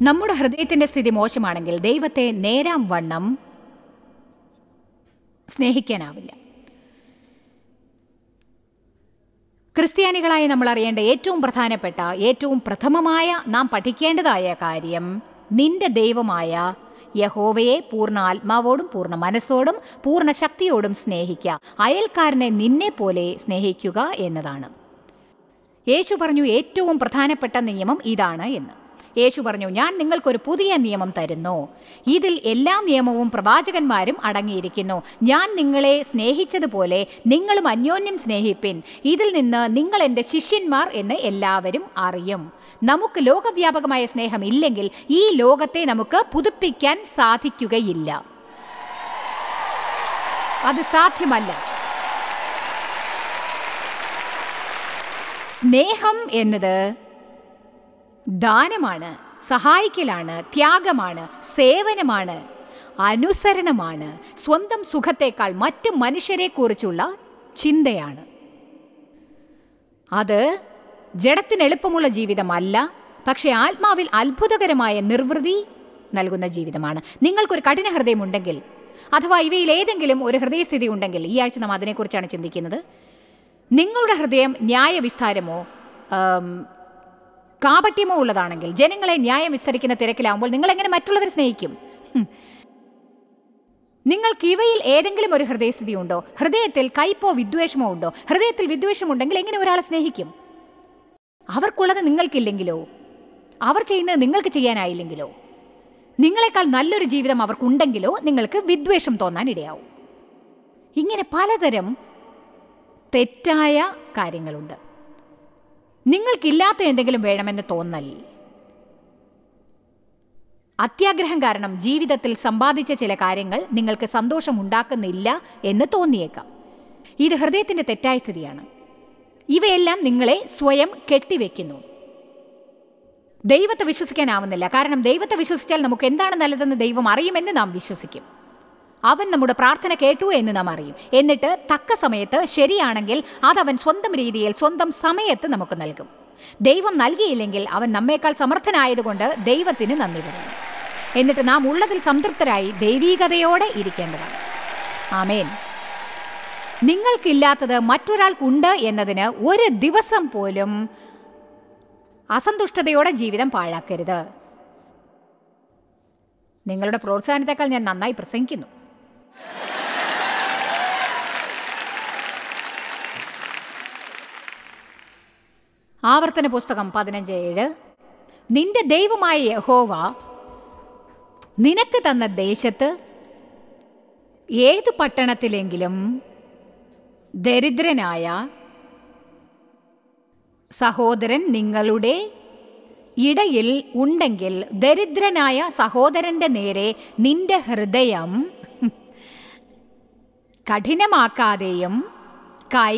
നമ്മുടെ ഹൃദയത്തിന്റെ സ്ഥിതി മോശമാണെങ്കിൽ ദൈവത്തെ നേരാം വണ്ണം സ്നേഹിക്കാനാവില്ല ക്രിസ്ത്യാനികളായി നമ്മൾ അറിയേണ്ട ഏറ്റവും പ്രധാനപ്പെട്ട ഏറ്റവും പ്രഥമമായ നാം പഠിക്കേണ്ടതായ കാര്യം നിന്റെ ദൈവമായ യഹോവയെ പൂർണ്ണ ആത്മാവോടും പൂർണ്ണ മനസ്സോടും പൂർണ്ണ ശക്തിയോടും സ്നേഹിക്കുക അയൽക്കാരനെ നിന്നെ പോലെ സ്നേഹിക്കുക എന്നതാണ് യേശു പറഞ്ഞു ഏറ്റവും പ്രധാനപ്പെട്ട നിയമം ഇതാണ് എന്ന് യേശു പറഞ്ഞു ഞാൻ നിങ്ങൾക്കൊരു പുതിയ നിയമം തരുന്നു ഇതിൽ എല്ലാ നിയമവും പ്രവാചകന്മാരും അടങ്ങിയിരിക്കുന്നു ഞാൻ നിങ്ങളെ സ്നേഹിച്ചതുപോലെ നിങ്ങളും അന്യോന്യം സ്നേഹിപ്പിൻ ഇതിൽ നിന്ന് നിങ്ങൾ എൻ്റെ ശിഷ്യന്മാർ എന്ന് എല്ലാവരും അറിയും നമുക്ക് ലോകവ്യാപകമായ സ്നേഹം ഇല്ലെങ്കിൽ ഈ ലോകത്തെ നമുക്ക് പുതുപ്പിക്കാൻ സാധിക്കുകയില്ല അത് സാധ്യമല്ല സ്നേഹം എന്നത് ദാനമാണ് സഹായിക്കലാണ് ത്യാഗമാണ് സേവനമാണ് അനുസരണമാണ് സ്വന്തം സുഖത്തേക്കാൾ മറ്റ് മനുഷ്യരെക്കുറിച്ചുള്ള ചിന്തയാണ് അത് ജഡത്തിന് എളുപ്പമുള്ള ജീവിതമല്ല പക്ഷേ ആത്മാവിൽ അത്ഭുതകരമായ നിർവൃതി നൽകുന്ന ജീവിതമാണ് നിങ്ങൾക്കൊരു കഠിന ഹൃദയമുണ്ടെങ്കിൽ അഥവാ ഇവയിൽ ഏതെങ്കിലും ഒരു ഹൃദയസ്ഥിതി ഉണ്ടെങ്കിൽ ഈ ആഴ്ച നാം അതിനെക്കുറിച്ചാണ് ചിന്തിക്കുന്നത് നിങ്ങളുടെ ഹൃദയം ന്യായവിസ്താരമോ ആം, കാപട്യമോ ഉള്ളതാണെങ്കിൽ ജനങ്ങളെ ന്യായം വിസ്തരിക്കുന്ന തിരക്കിലാവുമ്പോൾ നിങ്ങൾ എങ്ങനെ മറ്റുള്ളവരെ സ്നേഹിക്കും ഹും. നിങ്ങൾക്ക് ഇവയിൽ ഏതെങ്കിലും ഒരു ഹൃദയസ്ഥിതി ഉണ്ടോ ഹൃദയത്തിൽ കയ്പോ വിദ്വേഷമോ ഉണ്ടോ ഹൃദയത്തിൽ വിദ്വേഷമുണ്ടെങ്കിൽ എങ്ങനെ ഒരാളെ സ്നേഹിക്കും അവർക്കുള്ളത് നിങ്ങൾക്കില്ലെങ്കിലോ അവർ ചെയ്യുന്നത് നിങ്ങൾക്ക് ചെയ്യാനായില്ലെങ്കിലോ നിങ്ങളെക്കാൾ നല്ലൊരു ജീവിതം അവർക്കുണ്ടെങ്കിലോ നിങ്ങൾക്ക് വിദ്വേഷം തോന്നാൻ ഇടയാവും ഇങ്ങനെ പലതരം തെറ്റായ കാര്യങ്ങളുണ്ട് നിങ്ങൾക്കില്ലാത്ത എന്തെങ്കിലും വേണമെന്ന് തോന്നൽ അത്യാഗ്രഹം കാരണം ജീവിതത്തിൽ സമ്പാദിച്ച ചില കാര്യങ്ങൾ നിങ്ങൾക്ക് സന്തോഷം ഉണ്ടാക്കുന്നില്ല എന്ന് തോന്നിയേക്കാം ഇത് ഹൃദയത്തിന്റെ തെറ്റായ സ്ഥിതിയാണ് ഇവയെല്ലാം നിങ്ങളെ സ്വയം കെട്ടിവെക്കുന്നു ദൈവത്തെ വിശ്വസിക്കാനാവുന്നില്ല കാരണം ദൈവത്തെ വിശ്വസിച്ചാൽ നമുക്ക് എന്താണ് നല്ലതെന്ന് ദൈവം അറിയുമെന്ന് നാം വിശ്വസിക്കും അവൻ നമ്മുടെ പ്രാർത്ഥന കേട്ടു എന്ന് നാം അറിയും എന്നിട്ട് തക്ക സമയത്ത് ശരിയാണെങ്കിൽ അതവൻ സ്വന്തം രീതിയിൽ സ്വന്തം സമയത്ത് നമുക്ക് നൽകും ദൈവം നൽകിയില്ലെങ്കിൽ അവൻ നമ്മേക്കാൾ സമർത്ഥനായതുകൊണ്ട് ദൈവത്തിന് നന്ദി പറയും എന്നിട്ട് നാം ഉള്ളതിൽ സംതൃപ്തരായി ദൈവീകതയോടെ ഇരിക്കേണ്ടതാണ് ആമേൻ നിങ്ങൾക്കില്ലാത്തത് മറ്റൊരാൾക്കുണ്ട് എന്നതിന് ഒരു ദിവസം പോലും അസന്തുഷ്ടതയോടെ ജീവിതം പാഴാക്കരുത് നിങ്ങളുടെ പ്രോത്സാഹനത്തെക്കാൾ ഞാൻ നന്നായി പ്രസംഗിക്കുന്നു ആവർത്തന പുസ്തകം പതിനഞ്ച് ഏഴ് നിന്റെ ദൈവമായ യഹോവ നിനക്ക് തന്ന ദേശത്ത് ഏത് പട്ടണത്തിലെങ്കിലും ദരിദ്രനായ സഹോദരൻ നിങ്ങളുടെ ഇടയിൽ ഉണ്ടെങ്കിൽ ദരിദ്രനായ സഹോദരന്റെ നേരെ നിന്റെ ഹൃദയം കഠിനമാക്കാതെയും കൈ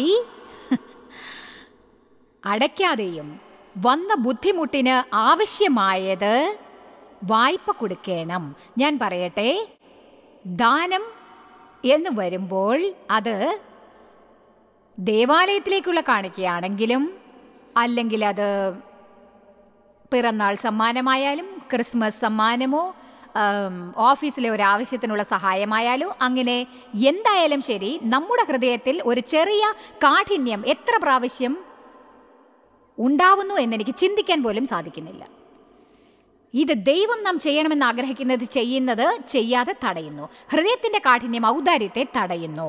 അടയ്ക്കാതെയും വന്ന ബുദ്ധിമുട്ടിന് ആവശ്യമായത് വായ്പ കൊടുക്കണം ഞാൻ പറയട്ടെ ദാനം എന്ന് വരുമ്പോൾ അത് ദേവാലയത്തിലേക്കുള്ള കാണിക്കുകയാണെങ്കിലും അല്ലെങ്കിൽ അത് പിറന്നാൾ സമ്മാനമായാലും ക്രിസ്മസ് സമ്മാനമോ ആം, ഓഫീസിലെ ഒരു ആവശ്യത്തിനുള്ള സഹായമായാലോ അങ്ങനെ എന്തായാലും ശരി നമ്മുടെ ഹൃദയത്തിൽ ഒരു ചെറിയ കാഠിന്യം എത്ര പ്രാവശ്യം ഉണ്ടാവുന്നു എന്നെനിക്ക് ചിന്തിക്കാൻ പോലും സാധിക്കുന്നില്ല ഇത് ദൈവം നാം ചെയ്യണമെന്ന് ആഗ്രഹിക്കുന്നത് ചെയ്യുന്നത് ചെയ്യാതെ തടയുന്നു ഹൃദയത്തിന്റെ കാഠിന്യം ഔദാര്യത്തെ തടയുന്നു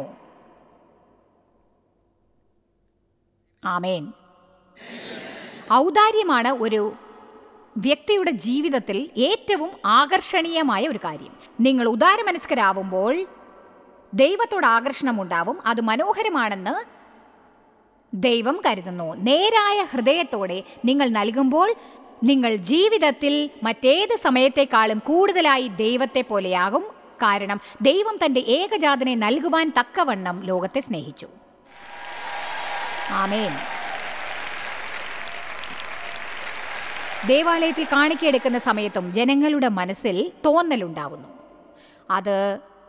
ആമേൻ ഔദാര്യമാണ് ഒരു വ്യക്തിയുടെ ജീവിതത്തിൽ ഏറ്റവും ആകർഷണീയമായ ഒരു കാര്യം നിങ്ങൾ ഉദാരമനസ്കരാവുമ്പോൾ ദൈവത്തോട് ആകർഷണമുണ്ടാവും അത് മനോഹരമാണെന്ന് ദൈവം കരുതുന്നു നേരായ ഹൃദയത്തോടെ നിങ്ങൾ നൽകുമ്പോൾ നിങ്ങൾ ജീവിതത്തിൽ മറ്റേത് സമയത്തെക്കാളും കൂടുതലായി ദൈവത്തെ പോലെയാകും കാരണം ദൈവം തന്റെ ഏകജാതനെ നൽകുവാൻ തക്കവണ്ണം ലോകത്തെ സ്നേഹിച്ചു ആമേൻ ദേവാലയത്തിൽ കാണിക്കയെടുക്കുന്ന സമയത്തും ജനങ്ങളുടെ മനസ്സിൽ തോന്നലുണ്ടാവുന്നു അത്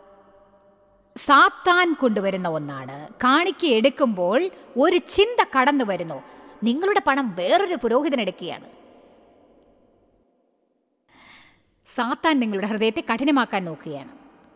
സാത്താൻ കൊണ്ടുവരുന്ന ഒന്നാണ് കാണിക്ക എടുക്കുമ്പോൾ ഒരു ചിന്ത കടന്നു വരുന്നു നിങ്ങളുടെ പണം വേറൊരു പുരോഹിതൻ എടുക്കുകയാണ് സാത്താൻ നിങ്ങളുടെ ഹൃദയത്തെ കഠിനമാക്കാൻ നോക്കുകയാണ്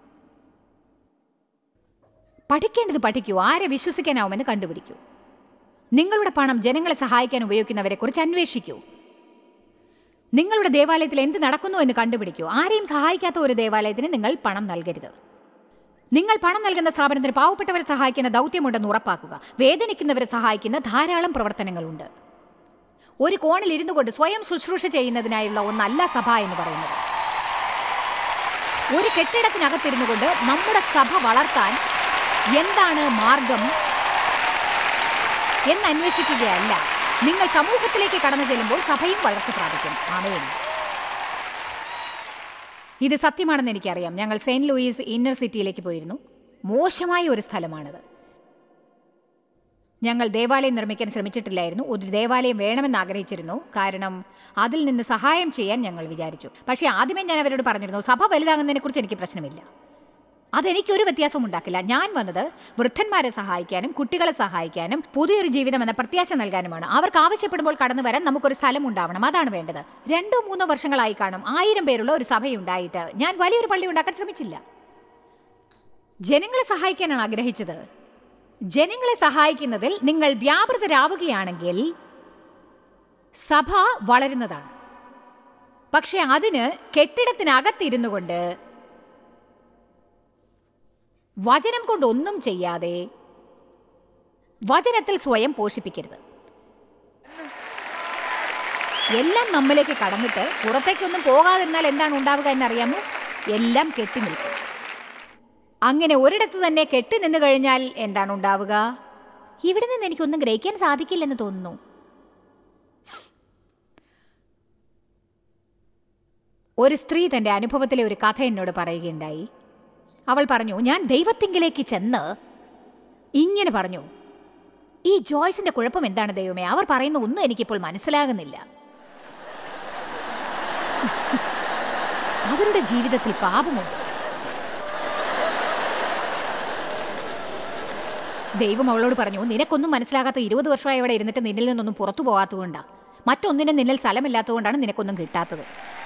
പഠിക്കേണ്ടത് പഠിക്കൂ ആരെ വിശ്വസിക്കാനാവുമെന്ന് കണ്ടുപിടിക്കൂ നിങ്ങളുടെ പണം ജനങ്ങളെ സഹായിക്കാൻ ഉപയോഗിക്കുന്നവരെ കുറിച്ച് അന്വേഷിക്കൂ നിങ്ങളുടെ ദേവാലയത്തിൽ എന്ത് നടക്കുന്നു എന്ന് കണ്ടുപിടിക്കൂ ആരെയും സഹായിക്കാത്ത ഒരു ദേവാലയത്തിന് നിങ്ങൾ പണം നൽകരുത് നിങ്ങൾ പണം നൽകുന്ന സ്ഥാപനത്തിന് പാവപ്പെട്ടവരെ സഹായിക്കുന്ന ദൗത്യമുണ്ടെന്ന് ഉറപ്പാക്കുക വേദനിക്കുന്നവരെ സഹായിക്കുന്ന ധാരാളം പ്രവർത്തനങ്ങളുണ്ട് ഒരു കോണിൽ ഇരുന്നു കൊണ്ട് സ്വയം ശുശ്രൂഷ ചെയ്യുന്നതിനായുള്ള ഒന്നല്ല സഭ എന്ന് പറയുന്നത് ഒരു കെട്ടിടത്തിനകത്തിരുന്നു കൊണ്ട് നമ്മുടെ സഭ വളർത്താൻ എന്താണ് മാർഗം എന്ന് അന്വേഷിക്കുകയല്ല നിങ്ങൾ സമൂഹത്തിലേക്ക് കടന്നു ചെല്ലുമ്പോൾ സഭയും വളർച്ച പ്രാപിക്കും ആമേൻ ഇത് സത്യമാണെന്ന് എനിക്കറിയാം ഞങ്ങൾ സെയിൻറ്റ് ലൂയിസ് ഇന്നർ സിറ്റിയിലേക്ക് പോയിരുന്നു മോശമായ ഒരു സ്ഥലമാണത് ഞങ്ങൾ ദേവാലയം നിർമ്മിക്കാൻ ശ്രമിച്ചിട്ടില്ലായിരുന്നു ഒരു ദേവാലയം വേണമെന്ന് ആഗ്രഹിച്ചിരുന്നു കാരണം അതിൽ നിന്ന് സഹായം ചെയ്യാൻ ഞങ്ങൾ വിചാരിച്ചു പക്ഷേ ആദ്യമേ ഞാൻ അവരോട് പറഞ്ഞിരുന്നു സഭ വലുതാകുന്നതിനെക്കുറിച്ച് എനിക്ക് പ്രശ്നമില്ല അതെനിക്കൊരു വ്യത്യാസവും ഉണ്ടാക്കില്ല ഞാൻ വന്നത് വൃദ്ധന്മാരെ സഹായിക്കാനും കുട്ടികളെ സഹായിക്കാനും പുതിയൊരു ജീവിതം എന്ന പ്രത്യാശ നൽകാനുമാണ് അവർക്ക് ആവശ്യപ്പെടുമ്പോൾ കടന്നു വരാൻ നമുക്കൊരു സ്ഥലം ഉണ്ടാവണം അതാണ് വേണ്ടത് രണ്ടോ മൂന്നോ വർഷങ്ങളായി കാണും ആയിരം പേരുള്ള ഒരു സഭയുണ്ടായിട്ട് ഞാൻ വലിയൊരു പള്ളി ഉണ്ടാക്കാൻ ശ്രമിച്ചില്ല ജനങ്ങളെ സഹായിക്കാനാണ് ആഗ്രഹിച്ചത് ജനങ്ങളെ സഹായിക്കുന്നതിൽ നിങ്ങൾ വ്യാപൃതരാവുകയാണെങ്കിൽ സഭ വളരുന്നതാണ് പക്ഷെ അതിന് കെട്ടിടത്തിനകത്തിരുന്നു കൊണ്ട് വചനം കൊണ്ടൊന്നും ചെയ്യാതെ വചനത്തിൽ സ്വയം പോഷിപ്പിക്കരുത് എല്ലാം നമ്മിലേക്ക് കടന്നിട്ട് പുറത്തേക്കൊന്നും പോകാതിരുന്നാൽ എന്താണ് ഉണ്ടാവുക എന്നറിയാമോ എല്ലാം കെട്ടി നിൽക്കും അങ്ങനെ ഒരിടത്ത് തന്നെ കെട്ടി നിന്ന് കഴിഞ്ഞാൽ എന്താണ് ഉണ്ടാവുക ഇവിടെ നിന്ന് എനിക്കൊന്നും ഗ്രഹിക്കാൻ സാധിക്കില്ലെന്ന് തോന്നുന്നു ഒരു സ്ത്രീ തൻ്റെ അനുഭവത്തിലെ ഒരു കഥ എന്നോട് പറയുകയുണ്ടായി അവൾ പറഞ്ഞു ഞാൻ ദൈവത്തിങ്കിലേക്ക് ചെന്ന് ഇങ്ങനെ പറഞ്ഞു ഈ ജോയ്സിന്റെ കുഴപ്പം എന്താണ് ദൈവമേ അവർ പറയുന്ന ഒന്നും എനിക്കിപ്പോൾ മനസ്സിലാകുന്നില്ല അവരുടെ ജീവിതത്തിൽ പാപമുണ്ട് ദൈവം അവളോട് പറഞ്ഞു നിനക്കൊന്നും മനസ്സിലാകാത്ത ഇരുപത് വർഷമായി അവിടെ ഇരുന്നിട്ട് നിന്നിൽ നിന്നൊന്നും പുറത്തു പോകാത്തതുകൊണ്ടാണ് മറ്റൊന്നിനും നിന്നിൽ സ്ഥലമില്ലാത്തതുകൊണ്ടാണ് നിനക്കൊന്നും കിട്ടാത്തത്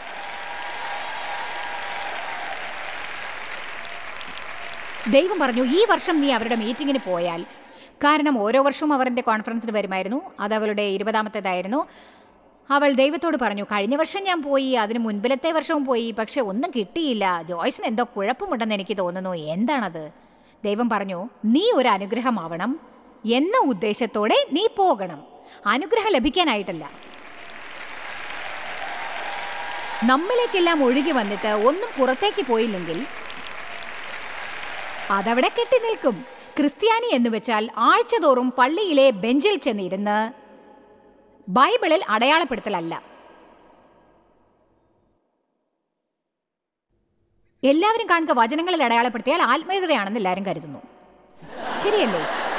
ദൈവം പറഞ്ഞു ഈ വർഷം നീ അവരുടെ മീറ്റിങ്ങിന് പോയാൽ കാരണം ഓരോ വർഷവും അവർ എൻ്റെ കോൺഫറൻസിന് വരുമായിരുന്നു അത് അവളുടെ ഇരുപതാമത്തേതായിരുന്നു അവൾ ദൈവത്തോട് പറഞ്ഞു കഴിഞ്ഞ വർഷം ഞാൻ പോയി അതിന് മുൻപിലത്തെ വർഷവും പോയി പക്ഷെ ഒന്നും കിട്ടിയില്ല ജോയ്സിന് എന്തോ കുഴപ്പമുണ്ടെന്ന് എനിക്ക് തോന്നുന്നു എന്താണത് ദൈവം പറഞ്ഞു നീ ഒരു അനുഗ്രഹമാവണം എന്ന ഉദ്ദേശത്തോടെ നീ പോകണം അനുഗ്രഹം ലഭിക്കാനായിട്ടല്ല നമ്മിലേക്കെല്ലാം ഒഴുകി വന്നിട്ട് ഒന്നും പുറത്തേക്ക് പോയില്ലെങ്കിൽ അതവിടെ കെട്ടി നിൽക്കും ക്രിസ്ത്യാനി എന്ന് വെച്ചാൽ ആഴ്ചതോറും പള്ളിയിലെ ബെഞ്ചിൽ ചെന്നിരുന്ന് ബൈബിളിൽ അടയാളപ്പെടുത്തലല്ല എല്ലാവരും കാണുക വചനങ്ങളിൽ അടയാളപ്പെടുത്തിയാൽ ആത്മീയതയാണെന്ന് എല്ലാവരും കരുതുന്നു ശരിയല്ലേ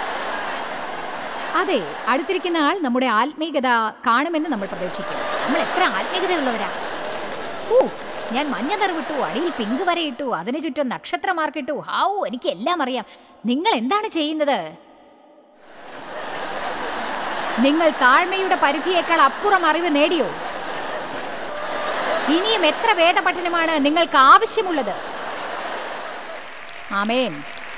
അതെ അടുത്തിരിക്കുന്ന ആൾ നമ്മുടെ ആത്മീയത കാണുമെന്ന് നമ്മൾ പ്രതീക്ഷിക്കും നമ്മൾ എത്ര ആത്മീയതയുള്ളവരാ ഓ ഞാൻ മഞ്ഞ നിറവിട്ടു അടിയിൽ പിങ്ക് വരയിട്ടു അതിനു ചുറ്റും നക്ഷത്ര മാർക്കിട്ടു ഹാവൂ എനിക്ക് എല്ലാം അറിയാം നിങ്ങൾ എന്താണ് ചെയ്യുന്നത് നിങ്ങൾ താഴ്മയുടെ പരിധിയേക്കാൾ അപ്പുറം അറിവ് നേടിയോ ഇനിയും എത്ര വേദപഠനമാണ് നിങ്ങൾക്ക് ആവശ്യമുള്ളത് ആമേൻ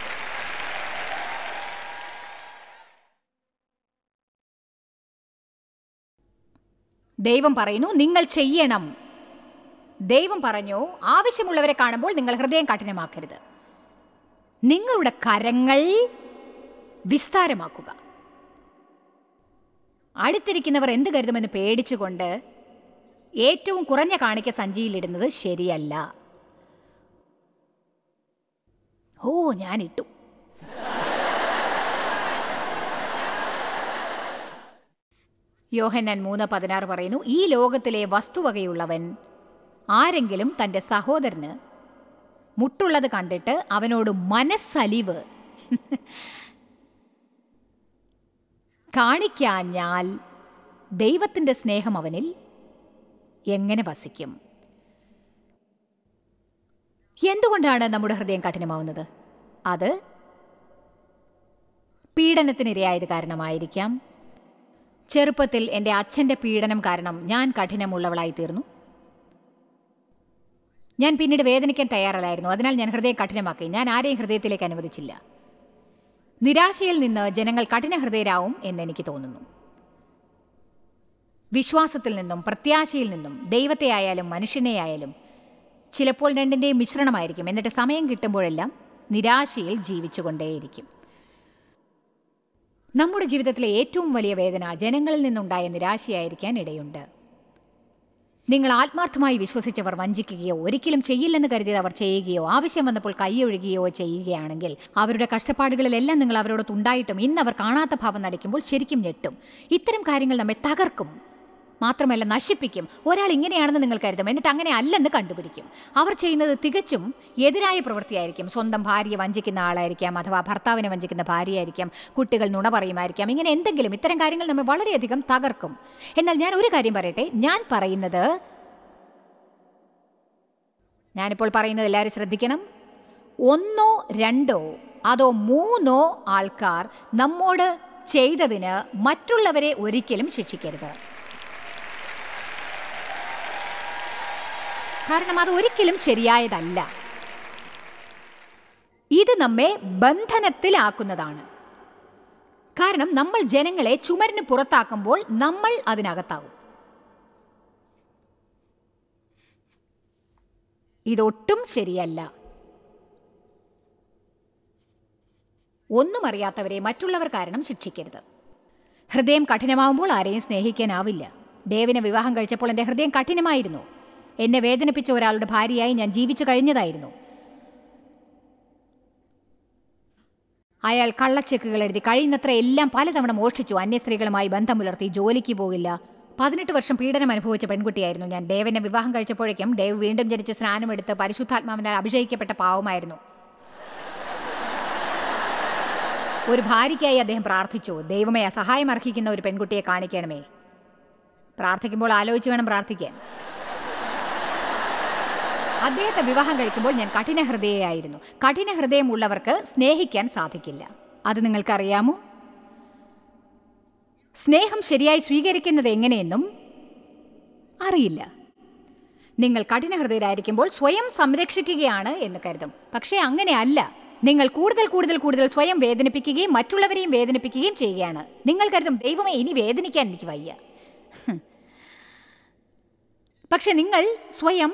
ദൈവം പറയുന്നു നിങ്ങൾ ചെയ്യണം ദൈവം പറഞ്ഞു ആവശ്യമുള്ളവരെ കാണുമ്പോൾ നിങ്ങൾ ഹൃദയം കഠിനമാക്കരുത് നിങ്ങളുടെ കരങ്ങൾ വിസ്താരമാക്കുക അടുത്തിരിക്കുന്നവർ എന്ത് കരുതുമെന്ന് പേടിച്ചുകൊണ്ട് ഏറ്റവും കുറഞ്ഞ കാണിക്ക സഞ്ചിയിലിടുന്നത് ശരിയല്ല ഓ ഞാൻ ഇട്ടു യോഹന്നാൻ മൂന്ന് പതിനാറ് പറയുന്നു ഈ ലോകത്തിലെ വസ്തുവകയുള്ളവൻ ആരെങ്കിലും തൻ്റെ സഹോദരന് മുട്ടുള്ളത് കണ്ടിട്ട് അവനോട് മനസ്സലിവ് കാണിക്കാഞ്ഞാൽ ദൈവത്തിൻ്റെ സ്നേഹം അവനിൽ എങ്ങനെ വസിക്കും എന്തുകൊണ്ടാണ് നമ്മുടെ ഹൃദയം കഠിനമാവുന്നത് അത് പീഡനത്തിനിരയായത് കാരണമായിരിക്കാം ചെറുപ്പത്തിൽ എൻ്റെ അച്ഛൻ്റെ പീഡനം കാരണം ഞാൻ കഠിനമുള്ളവളായി തീർന്നു ഞാൻ പിന്നീട് വേദനിക്കാൻ തയ്യാറല്ലായിരുന്നു അതിനാൽ ഞാൻ ഹൃദയം കഠിനമാക്കി ഞാൻ ആരെയും ഹൃദയത്തിലേക്ക് അനുവദിച്ചില്ല നിരാശയിൽ നിന്ന് ജനങ്ങൾ കഠിന ഹൃദയരാവും എന്ന് എനിക്ക് തോന്നുന്നു വിശ്വാസത്തിൽ നിന്നും പ്രത്യാശയിൽ നിന്നും ദൈവത്തെ ആയാലും മനുഷ്യനെ ആയാലും ചിലപ്പോൾ രണ്ടിൻ്റെയും മിശ്രണമായിരിക്കും എന്നിട്ട് സമയം കിട്ടുമ്പോഴെല്ലാം നിരാശയിൽ ജീവിച്ചുകൊണ്ടേയിരിക്കും നമ്മുടെ ജീവിതത്തിലെ ഏറ്റവും വലിയ വേദന ജനങ്ങളിൽ നിന്നുണ്ടായ നിരാശയായിരിക്കാൻ ഇടയുണ്ട് നിങ്ങൾ ആത്മാർത്ഥമായി വിശ്വസിച്ചവർ വഞ്ചിക്കുകയോ ഒരിക്കലും ചെയ്യില്ലെന്ന് കരുതിയത് അവർ ചെയ്യുകയോ ആവശ്യം വന്നപ്പോൾ കൈയൊഴുകുകയോ ചെയ്യുകയാണെങ്കിൽ അവരുടെ കഷ്ടപ്പാടുകളിലെല്ലാം നിങ്ങൾ അവരോടൊത്തുണ്ടായിട്ടും ഇന്ന് അവർ കാണാത്ത ഭാവം നടിക്കുമ്പോൾ ശരിക്കും ഞെട്ടും ഇത്തരം കാര്യങ്ങൾ നമ്മെ തകർക്കും മാത്രമല്ല നശിപ്പിക്കും ഒരാൾ ഇങ്ങനെയാണെന്ന് നിങ്ങൾ കരുതും എന്നിട്ട് അങ്ങനെ അല്ലെന്ന് കണ്ടുപിടിക്കും അവർ ചെയ്യുന്നത് തികച്ചും എതിരായ പ്രവൃത്തിയായിരിക്കും സ്വന്തം ഭാര്യയെ വഞ്ചിക്കുന്ന ആളായിരിക്കാം അഥവാ ഭർത്താവിനെ വഞ്ചിക്കുന്ന ഭാര്യയായിരിക്കാം കുട്ടികൾ നുണ പറയുമായിരിക്കാം ഇങ്ങനെ എന്തെങ്കിലും ഇത്തരം കാര്യങ്ങൾ നമ്മെ വളരെയധികം തകർക്കും എന്നാൽ ഞാൻ ഒരു കാര്യം പറയട്ടെ ഞാൻ പറയുന്നത് ഞാനിപ്പോൾ പറയുന്നത് എല്ലാവരും ശ്രദ്ധിക്കണം ഒന്നോ രണ്ടോ അതോ മൂന്നോ ആൾക്കാർ നമ്മോട് ചെയ്തതിന് മറ്റുള്ളവരെ ഒരിക്കലും ശിക്ഷിക്കരുത് കാരണം അത് ഒരിക്കലും ശരിയായതല്ല ഇത് നമ്മെ ബന്ധനത്തിലാക്കുന്നതാണ് കാരണം നമ്മൾ ജനങ്ങളെ ചുമരിന് പുറത്താക്കുമ്പോൾ നമ്മൾ അതിനകത്താവും ഇതൊട്ടും ശരിയല്ല ഒന്നും അറിയാത്തവരെ മറ്റുള്ളവർ കാരണം ശിക്ഷിക്കരുത് ഹൃദയം കഠിനമാവുമ്പോൾ ആരെയും സ്നേഹിക്കാനാവില്ല ദേവിനെ വിവാഹം കഴിച്ചപ്പോൾ എൻ്റെ ഹൃദയം കഠിനമായിരുന്നു എന്നെ വേദനിപ്പിച്ച ഒരാളുടെ ഭാര്യയായി ഞാൻ ജീവിച്ചു കഴിഞ്ഞതായിരുന്നു അയാൾ കള്ളച്ചെക്കുകൾ എഴുതി കഴിയുന്നത്ര എല്ലാം പലതവണ മോഷ്ടിച്ചു അന്യ സ്ത്രീകളുമായി ബന്ധം പുലർത്തി ജോലിക്ക് പോകില്ല പതിനെട്ട് വർഷം പീഡനം അനുഭവിച്ച പെൺകുട്ടിയായിരുന്നു ഞാൻ ദേവനെ വിവാഹം കഴിച്ചപ്പോഴേക്കും ദേവ് വീണ്ടും ജനിച്ച് സ്നാനമെടുത്ത് പരിശുദ്ധാത്മാവിനാൽ അഭിഷേകിക്കപ്പെട്ട പാവമായിരുന്നു ഒരു ഭാര്യയ്ക്കായി അദ്ദേഹം പ്രാർത്ഥിച്ചു ദൈവമേ സഹായം അർഹിക്കുന്ന ഒരു പെൺകുട്ടിയെ കാണിക്കണമേ പ്രാർത്ഥിക്കുമ്പോൾ ആലോചിച്ച് വേണം പ്രാർത്ഥിക്കാൻ അദ്ദേഹത്തെ വിവാഹം കഴിക്കുമ്പോൾ ഞാൻ കഠിന ഹൃദയയായിരുന്നു കഠിന ഹൃദയമുള്ളവർക്ക് സ്നേഹിക്കാൻ സാധിക്കില്ല അത് നിങ്ങൾക്കറിയാമോ സ്നേഹം ശരിയായി സ്വീകരിക്കുന്നത് എങ്ങനെയെന്നും അറിയില്ല നിങ്ങൾ കഠിന ഹൃദയരായിരിക്കുമ്പോൾ സ്വയം സംരക്ഷിക്കുകയാണ് എന്ന് കരുതും പക്ഷേ അങ്ങനെയല്ല നിങ്ങൾ കൂടുതൽ കൂടുതൽ കൂടുതൽ സ്വയം വേദനിപ്പിക്കുകയും മറ്റുള്ളവരെയും വേദനിപ്പിക്കുകയും ചെയ്യുകയാണ് നിങ്ങൾ കരുതും ദൈവമേ ഇനി വേദനിക്കാൻ എനിക്ക് വയ്യ പക്ഷെ നിങ്ങൾ സ്വയം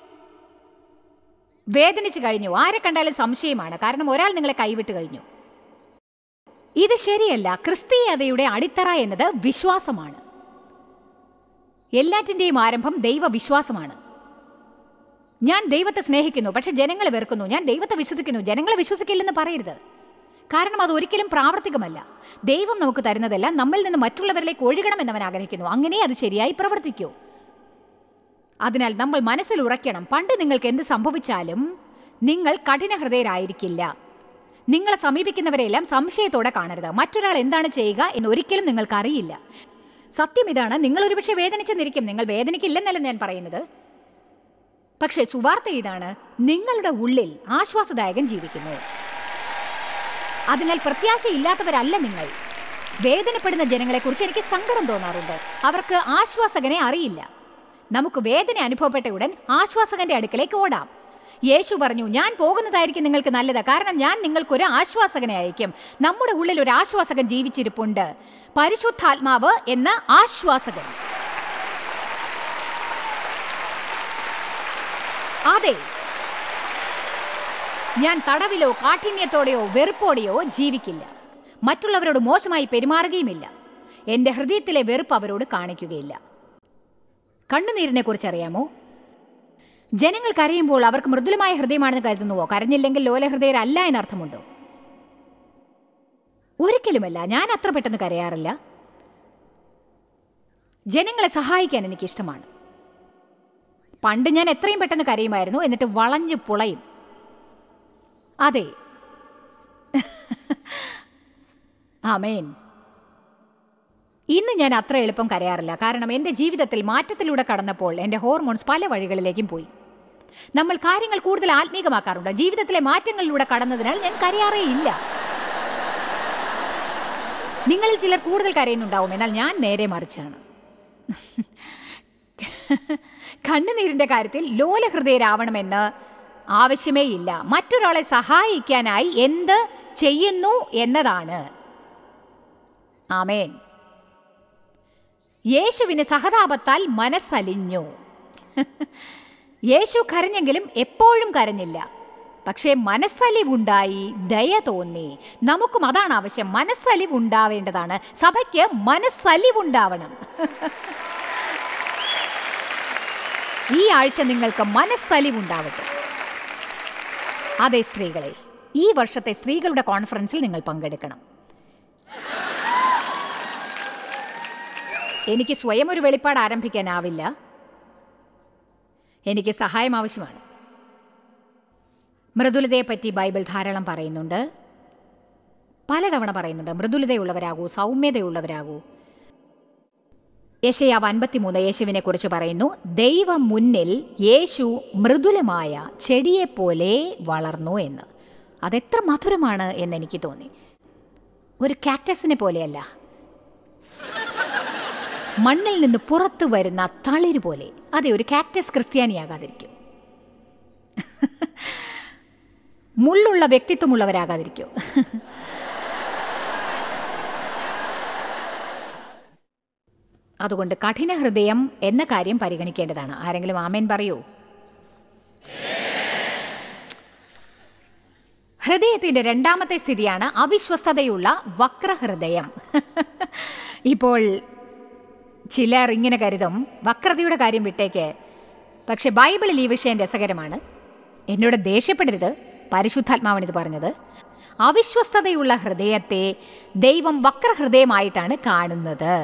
വേദനിച്ചു കഴിഞ്ഞു ആരെ കണ്ടാലും സംശയമാണ് കാരണം ഒരാൾ നിങ്ങളെ കൈവിട്ട് കഴിഞ്ഞു ഇത് ശരിയല്ല ക്രിസ്തീയതയുടെ അടിത്തറ എന്നത് വിശ്വാസമാണ് എല്ലാറ്റിൻ്റെയും ആരംഭം ദൈവവിശ്വാസമാണ് ഞാൻ ദൈവത്തെ സ്നേഹിക്കുന്നു പക്ഷെ ജനങ്ങളെ വെറുക്കുന്നു ഞാൻ ദൈവത്തെ വിശ്വസിക്കുന്നു ജനങ്ങളെ വിശ്വസിക്കില്ലെന്ന് പറയരുത് കാരണം അത് ഒരിക്കലും പ്രാവർത്തികമല്ല ദൈവം നമുക്ക് തരുന്നതെല്ലാം നമ്മിൽ നിന്ന് മറ്റുള്ളവരിലേക്ക് ഒഴുകണമെന്ന് അവൻ ആഗ്രഹിക്കുന്നു അങ്ങനെ അത് ശരിയായി പ്രവർത്തിക്കൂ അതിനാൽ നമ്മൾ മനസ്സിൽ ഉറയ്ക്കണം പണ്ട് നിങ്ങൾക്ക് എന്ത് സംഭവിച്ചാലും നിങ്ങൾ കഠിന ഹൃദയരായിരിക്കില്ല നിങ്ങളെ സമീപിക്കുന്നവരെല്ലാം സംശയത്തോടെ കാണരുത് മറ്റൊരാൾ എന്താണ് ചെയ്യുക എന്ന് ഒരിക്കലും നിങ്ങൾക്ക് അറിയില്ല സത്യം ഇതാണ് നിങ്ങൾ ഒരുപക്ഷെ വേദനിച്ചെന്നിരിക്കും നിങ്ങൾ വേദനിക്കില്ലെന്നല്ല ഞാൻ പറയുന്നത് പക്ഷേ സുവാർത്ത ഇതാണ് നിങ്ങളുടെ ഉള്ളിൽ ആശ്വാസദായകൻ ജീവിക്കുന്നു അതിനാൽ പ്രത്യാശയില്ലാത്തവരല്ല നിങ്ങൾ വേദനപ്പെടുന്ന ജനങ്ങളെക്കുറിച്ച് എനിക്ക് സങ്കടം തോന്നാറുണ്ട് അവർക്ക് ആശ്വാസകനെ അറിയില്ല നമുക്ക് വേദന അനുഭവപ്പെട്ട ഉടൻ ആശ്വാസകന്റെ അടുക്കലേക്ക് ഓടാം യേശു പറഞ്ഞു ഞാൻ പോകുന്നതായിരിക്കും നിങ്ങൾക്ക് നല്ലത് കാരണം ഞാൻ നിങ്ങൾക്കൊരു ആശ്വാസകനെ അയക്കും നമ്മുടെ ഉള്ളിൽ ഒരു ആശ്വാസകൻ ജീവിച്ചിരിപ്പുണ്ട് പരിശുദ്ധാത്മാവ് എന്ന ആശ്വാസകൻ അതെ ഞാൻ തടവിലോ കാഠിന്യത്തോടെയോ വെറുപ്പോടെയോ ജീവിക്കില്ല മറ്റുള്ളവരോട് മോശമായി പെരുമാറുകയുമില്ല എൻ്റെ ഹൃദയത്തിലെ വെറുപ്പ് അവരോട് കാണിക്കുകയില്ല കണ്ണുനീരിനെ കുറിച്ച് അറിയാമോ ജനങ്ങൾ കരയുമ്പോൾ അവർക്ക് മൃദുലമായ ഹൃദയമാണെന്ന് കരുതുന്നുവോ കരഞ്ഞില്ലെങ്കിൽ ലോലഹൃദയരല്ല എന്നർത്ഥമുണ്ടോ ഒരിക്കലുമല്ല ഞാൻ അത്ര പെട്ടെന്ന് കരയാറില്ല ജനങ്ങളെ സഹായിക്കാൻ എനിക്കിഷ്ടമാണ് പണ്ട് ഞാൻ എത്രയും പെട്ടെന്ന് കരയുമായിരുന്നു എന്നിട്ട് വളഞ്ഞു പുളയും അതെ ആമേൻ ഇന്ന് ഞാൻ അത്ര എളുപ്പം കരയാറില്ല കാരണം എൻ്റെ ജീവിതത്തിൽ മാറ്റത്തിലൂടെ കടന്നപ്പോൾ എൻ്റെ ഹോർമോൺസ് പല വഴികളിലേക്കും പോയി നമ്മൾ കാര്യങ്ങൾ കൂടുതൽ ആത്മീകമാക്കാറുണ്ട് ജീവിതത്തിലെ മാറ്റങ്ങളിലൂടെ കടന്നതിനാൽ ഞാൻ കരയാറേ ഇല്ല നിങ്ങളിൽ ചിലർ കൂടുതൽ കരയുന്നുണ്ടാവും എന്നാൽ ഞാൻ നേരെ മറിച്ചാണ് കണ്ണുനീരിന്റെ കാര്യത്തിൽ ലോലഹൃദയരാവണമെന്ന് ആവശ്യമേ ഇല്ല മറ്റൊരാളെ സഹായിക്കാനായി എന്ത് ചെയ്യുന്നു എന്നതാണ് ആമേൻ യേശുവിന് സഹതാപത്താൽ മനസ്സലിഞ്ഞു യേശു കരഞ്ഞെങ്കിലും എപ്പോഴും കരഞ്ഞില്ല പക്ഷേ മനസ്സലിവുണ്ടായി ദയ തോന്നി നമുക്കും അതാണ് ആവശ്യം മനസ്സലിവുണ്ടാവേണ്ടതാണ് സഭയ്ക്ക് മനസ്സലിവുണ്ടാവണം ഈ ആഴ്ച നിങ്ങൾക്ക് മനസ്സലിവുണ്ടാവട്ടെ അതെ സ്ത്രീകളെ ഈ വർഷത്തെ സ്ത്രീകളുടെ കോൺഫറൻസിൽ നിങ്ങൾ പങ്കെടുക്കണം എനിക്ക് സ്വയം ഒരു വെളിപ്പാട് ആരംഭിക്കാനാവില്ല എനിക്ക് സഹായം ആവശ്യമാണ് മൃദുലതയെപ്പറ്റി ബൈബിൾ ധാരാളം പറയുന്നുണ്ട് പലതവണ പറയുന്നുണ്ട് മൃദുലതയുള്ളവരാകൂ സൗമ്യതയുള്ളവരാകൂ യശയാവ് അൻപത്തിമൂന്ന് യേശുവിനെ കുറിച്ച് പറയുന്നു ദൈവം മുന്നിൽ യേശു മൃദുലമായ ചെടിയെപ്പോലെ വളർന്നു എന്ന് അതെത്ര മധുരമാണ് എന്ന് എനിക്ക് തോന്നി ഒരു കാക്ടസിനെ പോലെയല്ല മണ്ണിൽ നിന്ന് പുറത്തു വരുന്ന തളിര് പോലെ അതെ ഒരു കാക്ടസ് ക്രിസ്ത്യാനിയാകാതിരിക്കും മുള്ളുള്ള വ്യക്തിത്വമുള്ളവരാകാതിരിക്കും അതുകൊണ്ട് കഠിന ഹൃദയം എന്ന കാര്യം പരിഗണിക്കേണ്ടതാണ് ആരെങ്കിലും ആമേൻ പറയൂ ഹൃദയത്തിന്റെ രണ്ടാമത്തെ സ്ഥിതിയാണ് അവിശ്വസ്തതയുള്ള വക്രഹൃദയം ഇപ്പോൾ ചിലർ ഇങ്ങനെ കരുതും വക്രതയുടെ കാര്യം വിട്ടേക്ക് പക്ഷെ ബൈബിളിൽ ഈ വിഷയം രസകരമാണ് എന്നോട് ദേഷ്യപ്പെടരുത് പരിശുദ്ധാത്മാവാണ് ഇത് പറഞ്ഞത് അവിശ്വസ്തതയുള്ള ഹൃദയത്തെ ദൈവം വക്രഹൃദയമായിട്ടാണ് കാണുന്നത്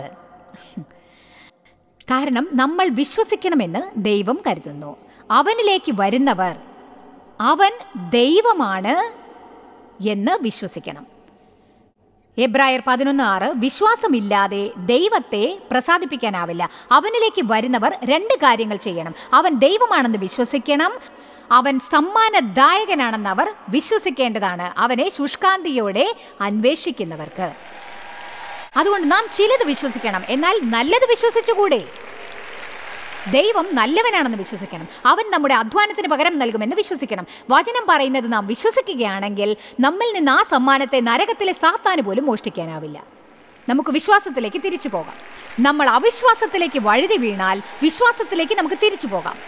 കാരണം നമ്മൾ വിശ്വസിക്കണമെന്ന് ദൈവം കരുതുന്നു അവനിലേക്ക് വരുന്നവർ അവൻ ദൈവമാണ് എന്ന് വിശ്വസിക്കണം എബ്രായർ പതിനൊന്ന് ആറ് വിശ്വാസമില്ലാതെ ദൈവത്തെ പ്രസാദിപ്പിക്കാനാവില്ല അവനിലേക്ക് വരുന്നവർ രണ്ട് കാര്യങ്ങൾ ചെയ്യണം അവൻ ദൈവമാണെന്ന് വിശ്വസിക്കണം അവൻ സമ്മാനദായകനാണെന്ന് അവർ വിശ്വസിക്കേണ്ടതാണ് അവനെ ശുഷ്കാന്തിയോടെ അന്വേഷിക്കുന്നവർക്ക് അതുകൊണ്ട് നാം ചിലത് വിശ്വസിക്കണം എന്നാൽ നല്ലത് വിശ്വസിച്ചുകൂടെ ദൈവം നല്ലവനാണെന്ന് വിശ്വസിക്കണം അവൻ നമ്മുടെ അധ്വാനത്തിന് പകരം നൽകുമെന്ന് വിശ്വസിക്കണം വചനം പറയുന്നത് നാം വിശ്വസിക്കുകയാണെങ്കിൽ നമ്മിൽ നിന്ന് ആ സമ്മാനത്തെ നരകത്തിലെ സാത്താന് പോലും മോഷ്ടിക്കാനാവില്ല നമുക്ക് വിശ്വാസത്തിലേക്ക് തിരിച്ചു പോകാം നമ്മൾ അവിശ്വാസത്തിലേക്ക് വഴുതി വീണാൽ വിശ്വാസത്തിലേക്ക് നമുക്ക് തിരിച്ചു പോകാം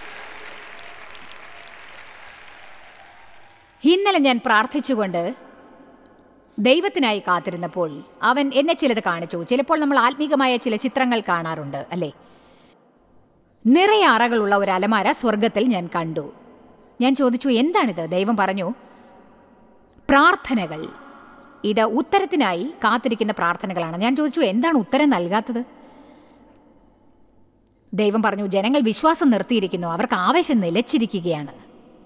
ഇന്നലെ ഞാൻ പ്രാർത്ഥിച്ചുകൊണ്ട് ദൈവത്തിനായി കാത്തിരുന്നപ്പോൾ അവൻ എന്നെ ചിലത് കാണിച്ചു ചിലപ്പോൾ നമ്മൾ ആത്മീകമായ ചില ചിത്രങ്ങൾ കാണാറുണ്ട് അല്ലേ നിറയെ അറകളുള്ള ഒരു അലമാര സ്വർഗത്തിൽ ഞാൻ കണ്ടു ഞാൻ ചോദിച്ചു എന്താണിത് ദൈവം പറഞ്ഞു പ്രാർത്ഥനകൾ ഇത് ഉത്തരത്തിനായി കാത്തിരിക്കുന്ന പ്രാർത്ഥനകളാണ് ഞാൻ ചോദിച്ചു എന്താണ് ഉത്തരം നൽകാത്തത് ദൈവം പറഞ്ഞു ജനങ്ങൾ വിശ്വാസം നിർത്തിയിരിക്കുന്നു അവർക്ക് ആവേശം നിലച്ചിരിക്കുകയാണ്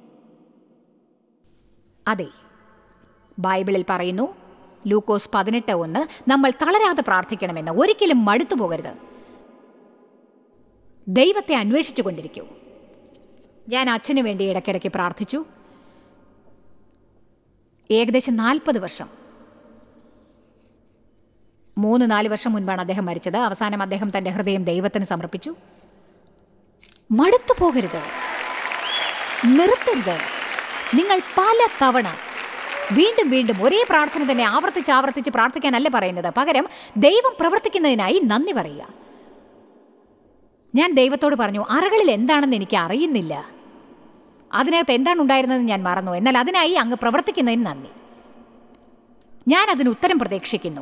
അതെ ബൈബിളിൽ പറയുന്നു ലൂക്കോസ് പതിനെട്ട് ഒന്ന് നമ്മൾ തളരാതെ പ്രാർത്ഥിക്കണമെന്ന് ഒരിക്കലും മടുത്തു പോകരുത് ദൈവത്തെ അന്വേഷിച്ചു കൊണ്ടിരിക്കൂ ഞാൻ അച്ഛന് വേണ്ടി ഇടയ്ക്കിടയ്ക്ക് പ്രാർത്ഥിച്ചു ഏകദേശം നാൽപ്പത് വർഷം മൂന്ന് നാല് വർഷം മുൻപാണ് അദ്ദേഹം മരിച്ചത് അവസാനം അദ്ദേഹം തൻ്റെ ഹൃദയം ദൈവത്തിന് സമർപ്പിച്ചു മടുത്തു പോകരുത് നിർത്തരുത് നിങ്ങൾ പല തവണ വീണ്ടും വീണ്ടും ഒരേ പ്രാർത്ഥന തന്നെ ആവർത്തിച്ച് ആവർത്തിച്ച് പ്രാർത്ഥിക്കാനല്ല പറയുന്നത് പകരം ദൈവം പ്രവർത്തിക്കുന്നതിനായി നന്ദി പറയുക ഞാൻ ദൈവത്തോട് പറഞ്ഞു അറകളിൽ എന്താണെന്ന് എനിക്ക് അറിയുന്നില്ല അതിനകത്ത് എന്താണ് ഉണ്ടായിരുന്നതെന്ന് ഞാൻ മറന്നു എന്നാൽ അതിനായി അങ്ങ് പ്രവർത്തിക്കുന്നതിന് നന്ദി ഞാൻ അതിന് ഉത്തരം പ്രതീക്ഷിക്കുന്നു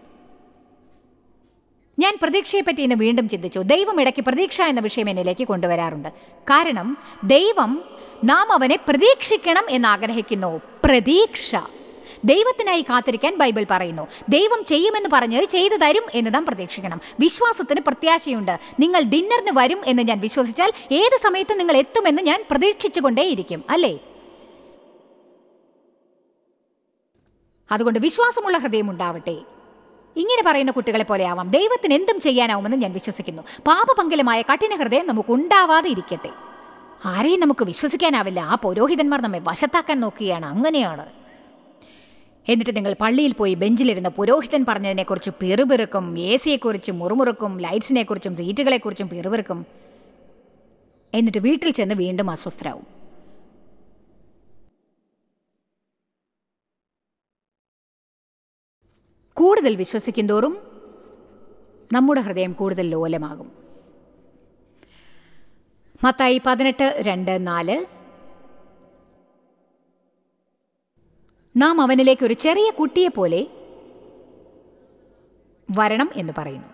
ഞാൻ പ്രതീക്ഷയെപ്പറ്റി ഇന്ന് വീണ്ടും ചിന്തിച്ചു ദൈവം ഇടയ്ക്ക് പ്രതീക്ഷ എന്ന വിഷയം എന്നിലേക്ക് കൊണ്ടുവരാറുണ്ട് കാരണം ദൈവം നാം അവനെ പ്രതീക്ഷിക്കണം എന്ന് ആഗ്രഹിക്കുന്നു പ്രതീക്ഷ ദൈവത്തിനായി കാത്തിരിക്കാൻ ബൈബിൾ പറയുന്നു ദൈവം ചെയ്യുമെന്ന് പറഞ്ഞത് ചെയ്തു തരും എന്ന് നാം പ്രതീക്ഷിക്കണം വിശ്വാസത്തിന് പ്രത്യാശയുണ്ട് നിങ്ങൾ ഡിന്നറിന് വരും എന്ന് ഞാൻ വിശ്വസിച്ചാൽ ഏത് സമയത്തും നിങ്ങൾ എത്തുമെന്ന് ഞാൻ പ്രതീക്ഷിച്ചുകൊണ്ടേയിരിക്കും അല്ലേ അതുകൊണ്ട് വിശ്വാസമുള്ള ഹൃദയം ഉണ്ടാവട്ടെ ഇങ്ങനെ പറയുന്ന കുട്ടികളെ പോലെ ആവാം ദൈവത്തിന് എന്തും ചെയ്യാനാവുമെന്ന് ഞാൻ വിശ്വസിക്കുന്നു പാപപങ്കലമായ കഠിന ഹൃദയം നമുക്ക് ഉണ്ടാവാതെ ഇരിക്കട്ടെ ആരെയും നമുക്ക് വിശ്വസിക്കാനാവില്ല ആ പുരോഹിതന്മാർ നമ്മെ വശത്താക്കാൻ നോക്കുകയാണ് അങ്ങനെയാണ് എന്നിട്ട് നിങ്ങൾ പള്ളിയിൽ പോയി ബെഞ്ചിലിരുന്ന് പുരോഹിതൻ പറഞ്ഞതിനെക്കുറിച്ച് പിറുപിറുക്കും എ സിയെക്കുറിച്ചും മുറുമുറുക്കും ലൈറ്റ്സിനെക്കുറിച്ചും സീറ്റുകളെക്കുറിച്ചും പിറുപിറുക്കും എന്നിട്ട് വീട്ടിൽ ചെന്ന് വീണ്ടും അസ്വസ്ഥരാവും കൂടുതൽ വിശ്വസിക്കും തോറും നമ്മുടെ ഹൃദയം കൂടുതൽ ലോലമാകും മത്തായി പതിനെട്ട് രണ്ട് നാല് നാം അവനിലേക്ക് ഒരു ചെറിയ കുട്ടിയെ പോലെ വരണം എന്ന് പറയുന്നു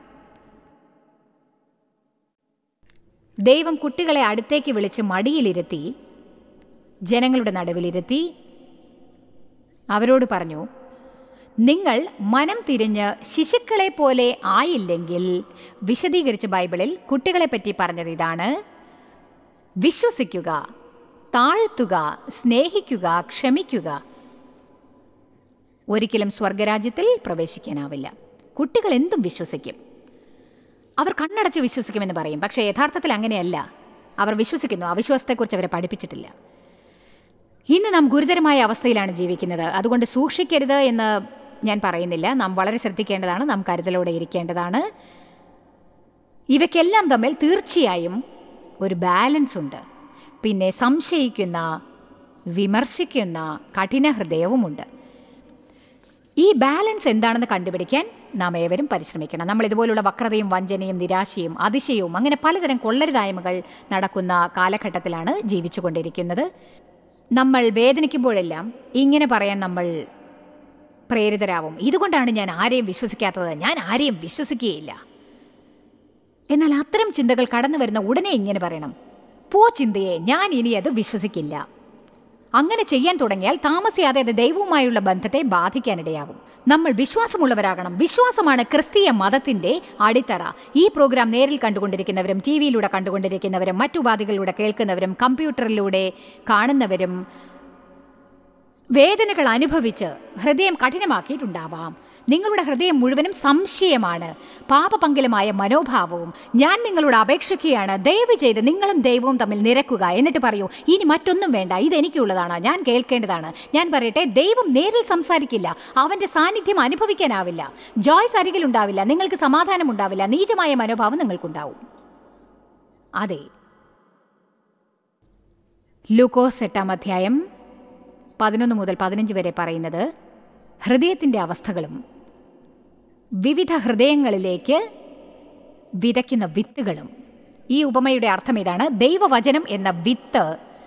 ദൈവം കുട്ടികളെ അടുത്തേക്ക് വിളിച്ച് മടിയിലിരുത്തി ജനങ്ങളുടെ നടുവിലിരുത്തി അവരോട് പറഞ്ഞു നിങ്ങൾ മനം തിരിഞ്ഞ് ശിശുക്കളെ പോലെ ആയില്ലെങ്കിൽ വിശദീകരിച്ച ബൈബിളിൽ കുട്ടികളെപ്പറ്റി പറഞ്ഞത് ഇതാണ് വിശ്വസിക്കുക താഴ്ത്തുക സ്നേഹിക്കുക ക്ഷമിക്കുക ഒരിക്കലും സ്വർഗരാജ്യത്തിൽ പ്രവേശിക്കാനാവില്ല കുട്ടികൾ എന്തും വിശ്വസിക്കും അവർ കണ്ണടച്ച് വിശ്വസിക്കുമെന്ന് പറയും പക്ഷേ യഥാർത്ഥത്തിൽ അങ്ങനെയല്ല അവർ വിശ്വസിക്കുന്നു അവിശ്വാസത്തെക്കുറിച്ച് അവരെ പഠിപ്പിച്ചിട്ടില്ല ഇന്ന് നാം ഗുരുതരമായ അവസ്ഥയിലാണ് ജീവിക്കുന്നത് അതുകൊണ്ട് സൂക്ഷിക്കരുത് എന്ന് ഞാൻ പറയുന്നില്ല നാം വളരെ ശ്രദ്ധിക്കേണ്ടതാണ് നാം കരുതലോടെ ഇരിക്കേണ്ടതാണ് ഇവയ്ക്കെല്ലാം തമ്മിൽ തീർച്ചയായും ഒരു ബാലൻസ് ഉണ്ട് പിന്നെ സംശയിക്കുന്ന വിമർശിക്കുന്ന കഠിന ഹൃദയവുമുണ്ട് ഈ ബാലൻസ് എന്താണെന്ന് കണ്ടുപിടിക്കാൻ നാം ഏവരും പരിശ്രമിക്കണം നമ്മൾ ഇതുപോലുള്ള വക്രതയും വഞ്ചനയും നിരാശയും അതിശയവും അങ്ങനെ പലതരം കൊള്ളരുതായ്മകൾ നടക്കുന്ന കാലഘട്ടത്തിലാണ് ജീവിച്ചുകൊണ്ടിരിക്കുന്നത് നമ്മൾ വേദനിക്കുമ്പോഴെല്ലാം ഇങ്ങനെ പറയാൻ നമ്മൾ പ്രേരിതരാവും ഇതുകൊണ്ടാണ് ഞാൻ ആരെയും വിശ്വസിക്കാത്തത് ഞാൻ ആരെയും വിശ്വസിക്കുകയില്ല എന്നാൽ അത്തരം ചിന്തകൾ കടന്നു വരുന്ന ഉടനെ ഇങ്ങനെ പറയണം പോ ചിന്തയെ ഞാൻ ഇനി അത് വിശ്വസിക്കില്ല അങ്ങനെ ചെയ്യാൻ തുടങ്ങിയാൽ താമസിയാതെ അത് ദൈവവുമായുള്ള ബന്ധത്തെ ബാധിക്കാനിടയാവും നമ്മൾ വിശ്വാസമുള്ളവരാകണം വിശ്വാസമാണ് ക്രിസ്തീയ മതത്തിന്റെ അടിത്തറ ഈ പ്രോഗ്രാം നേരിൽ കണ്ടുകൊണ്ടിരിക്കുന്നവരും ടി വിയിലൂടെ കണ്ടുകൊണ്ടിരിക്കുന്നവരും മറ്റുപാധികളിലൂടെ കേൾക്കുന്നവരും കമ്പ്യൂട്ടറിലൂടെ കാണുന്നവരും വേദനകൾ അനുഭവിച്ച് ഹൃദയം കഠിനമാക്കിയിട്ടുണ്ടാവാം നിങ്ങളുടെ ഹൃദയം മുഴുവനും സംശയമാണ് പാപപങ്കിലമായ മനോഭാവവും ഞാൻ നിങ്ങളോട് അപേക്ഷിക്കുകയാണ് ദയവ് ചെയ്ത് നിങ്ങളും ദൈവവും തമ്മിൽ നിരക്കുക എന്നിട്ട് പറയൂ ഇനി മറ്റൊന്നും വേണ്ട ഇതെനിക്കുള്ളതാണ് ഞാൻ കേൾക്കേണ്ടതാണ് ഞാൻ പറയട്ടെ ദൈവം നേരിൽ സംസാരിക്കില്ല അവന്റെ സാന്നിധ്യം അനുഭവിക്കാനാവില്ല ജോയ്സ് അരികിലുണ്ടാവില്ല നിങ്ങൾക്ക് സമാധാനം ഉണ്ടാവില്ല നീചമായ മനോഭാവം നിങ്ങൾക്കുണ്ടാവും അതെ ലൂക്കോസ് എട്ടാം അധ്യായം പതിനൊന്ന് മുതൽ പതിനഞ്ച് വരെ പറയുന്നത് ഹൃദയത്തിൻ്റെ അവസ്ഥകളും വിവിധ ഹൃദയങ്ങളിലേക്ക് വിതയ്ക്കുന്ന വിത്തുകളും ഈ ഉപമയുടെ അർത്ഥം ഇതാണ് ദൈവവചനം എന്ന വിത്ത്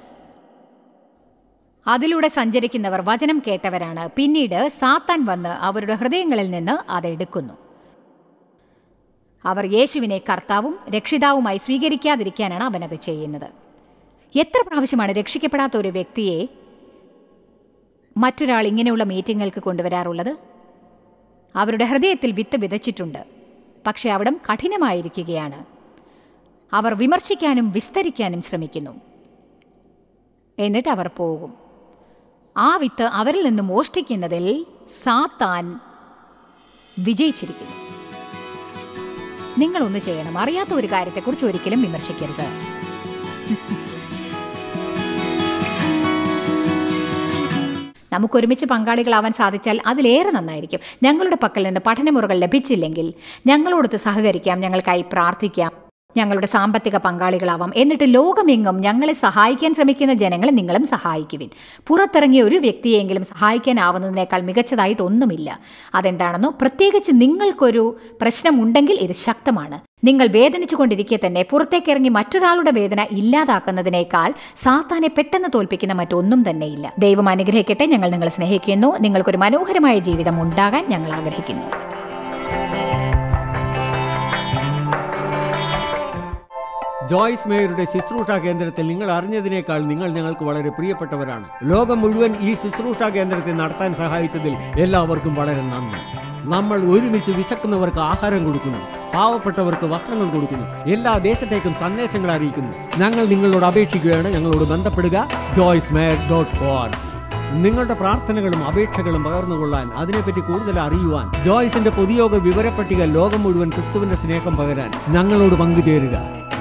അതിലൂടെ സഞ്ചരിക്കുന്നവർ വചനം കേട്ടവരാണ് പിന്നീട് സാത്താൻ വന്ന് അവരുടെ ഹൃദയങ്ങളിൽ നിന്ന് അതെടുക്കുന്നു അവർ യേശുവിനെ കർത്താവും രക്ഷിതാവുമായി സ്വീകരിക്കാതിരിക്കാനാണ് അവനത് ചെയ്യുന്നത് എത്ര പ്രാവശ്യമാണ് രക്ഷിക്കപ്പെടാത്ത ഒരു വ്യക്തിയെ മറ്റൊരാൾ ഇങ്ങനെയുള്ള മീറ്റിങ്ങുകൾക്ക് കൊണ്ടുവരാറുള്ളത് അവരുടെ ഹൃദയത്തിൽ വിത്ത് വിതച്ചിട്ടുണ്ട് പക്ഷെ അവിടം കഠിനമായിരിക്കുകയാണ് അവർ വിമർശിക്കാനും വിസ്തരിക്കാനും ശ്രമിക്കുന്നു എന്നിട്ട് അവർ പോകും ആ വിത്ത് അവരിൽ നിന്ന് മോഷ്ടിക്കുന്നതിൽ സാത്താൻ വിജയിച്ചിരിക്കുന്നു നിങ്ങളൊന്ന് ചെയ്യണം അറിയാത്ത ഒരു കാര്യത്തെക്കുറിച്ച് ഒരിക്കലും വിമർശിക്കരുത് നമുക്കൊരുമിച്ച് പങ്കാളികളാവാൻ സാധിച്ചാൽ അതിലേറെ നന്നായിരിക്കും ഞങ്ങളുടെ പക്കൽ നിന്ന് പഠനമുറകൾ ലഭിച്ചില്ലെങ്കിൽ ഞങ്ങളോടൊത്ത് സഹകരിക്കാം ഞങ്ങൾക്കായി പ്രാർത്ഥിക്കാം ഞങ്ങളുടെ സാമ്പത്തിക പങ്കാളികളാവാം എന്നിട്ട് ലോകമെങ്ങും ഞങ്ങളെ സഹായിക്കാൻ ശ്രമിക്കുന്ന ജനങ്ങളെ നിങ്ങളും സഹായിക്കുവിൻ പുറത്തിറങ്ങിയ ഒരു വ്യക്തിയെങ്കിലും സഹായിക്കാനാവുന്നതിനേക്കാൾ മികച്ചതായിട്ട് ഒന്നുമില്ല അതെന്താണെന്നോ പ്രത്യേകിച്ച് നിങ്ങൾക്കൊരു പ്രശ്നമുണ്ടെങ്കിൽ ഇത് ശക്തമാണ് നിങ്ങൾ വേദനിച്ചു കൊണ്ടിരിക്കെ തന്നെ പുറത്തേക്കിറങ്ങി മറ്റൊരാളുടെ വേദന ഇല്ലാതാക്കുന്നതിനേക്കാൾ സാത്താനെ പെട്ടെന്ന് തോൽപ്പിക്കുന്ന മറ്റൊന്നും തന്നെയില്ല ദൈവം അനുഗ്രഹിക്കട്ടെ ഞങ്ങൾ നിങ്ങളെ സ്നേഹിക്കുന്നു നിങ്ങൾക്കൊരു മനോഹരമായ ജീവിതം ഉണ്ടാകാൻ ഞങ്ങൾ ആഗ്രഹിക്കുന്നു ജോയ്സ് മേയറുടെ ശുശ്രൂഷ കേന്ദ്രത്തിൽ നിങ്ങൾ അറിഞ്ഞതിനേക്കാൾ നിങ്ങൾ ഞങ്ങൾക്ക് വളരെ പ്രിയപ്പെട്ടവരാണ് ലോകം മുഴുവൻ ഈ ശുശ്രൂഷ കേന്ദ്രത്തെ നടത്താൻ സഹായിച്ചതിൽ എല്ലാവർക്കും വളരെ നന്ദി നമ്മൾ ഒരുമിച്ച് വിശക്കുന്നവർക്ക് ആഹാരം കൊടുക്കുന്നു പാവപ്പെട്ടവർക്ക് വസ്ത്രങ്ങൾ കൊടുക്കുന്നു എല്ലാ ദേശത്തേക്കും സന്ദേശങ്ങൾ അറിയിക്കുന്നു ഞങ്ങൾ നിങ്ങളോട് അപേക്ഷിക്കുകയാണ് ഞങ്ങളോട് ബന്ധപ്പെടുക ജോയ്സ് മേയർ ഡോട്ട് ഓർഗ് നിങ്ങളുടെ പ്രാർത്ഥനകളും അപേക്ഷകളും പകർന്നുകൊള്ളാൻ അതിനെപ്പറ്റി കൂടുതൽ അറിയുവാൻ ജോയ്സിന്റെ പൊതുയോഗ വിവരപ്പട്ടിക ലോകം മുഴുവൻ ക്രിസ്തുവിന്റെ സ്നേഹം പകരാൻ ഞങ്ങളോട് പങ്കുചേരുക